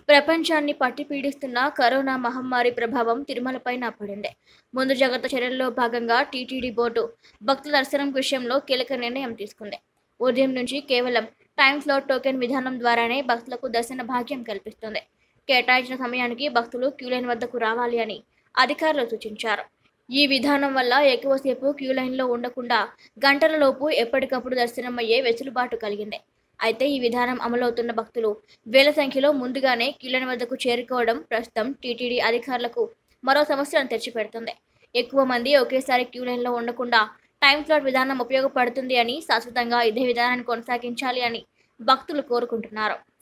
ప్రపంచాన్ని పట్టి పీడిస్తున్న కరోనా మహమ్మారి ప్రభావం తిరుమలపైన పడింది ముందు జాగ్రత్త చర్యల్లో భాగంగా టీటీడీ బోర్డు భక్తుల దర్శనం విషయంలో కీలక నిర్ణయం తీసుకుంది ఉదయం నుంచి కేవలం టైం స్లాట్ టోకెన్ విధానం ద్వారానే భక్తులకు దర్శన భాగ్యం కల్పిస్తుంది కేటాయించిన సమయానికి భక్తులు క్యూ లైన్ వద్దకు రావాలి అని అధికారులు సూచించారు ఈ విధానం వల్ల ఎక్కువసేపు క్యూ లైన్లో ఉండకుండా గంటలలోపు ఎప్పటికప్పుడు దర్శనమయ్యే వెసులుబాటు కలిగింది అయితే ఈ విధానం అమలవుతున్న భక్తులు వేల సంఖ్యలో ముందుగానే క్యూ లైన్ వద్దకు చేరుకోవడం ప్రస్తుతం టీటీడీ అధికారులకు మరో సమస్యను తెచ్చిపెడుతుంది ఎక్కువ మంది ఒకేసారి క్యూ లైన్లో ఉండకుండా టైం స్లాట్ విధానం ఉపయోగపడుతుంది అని శాశ్వతంగా ఇదే విధానాన్ని కొనసాగించాలి అని భక్తులు కోరుకుంటున్నారు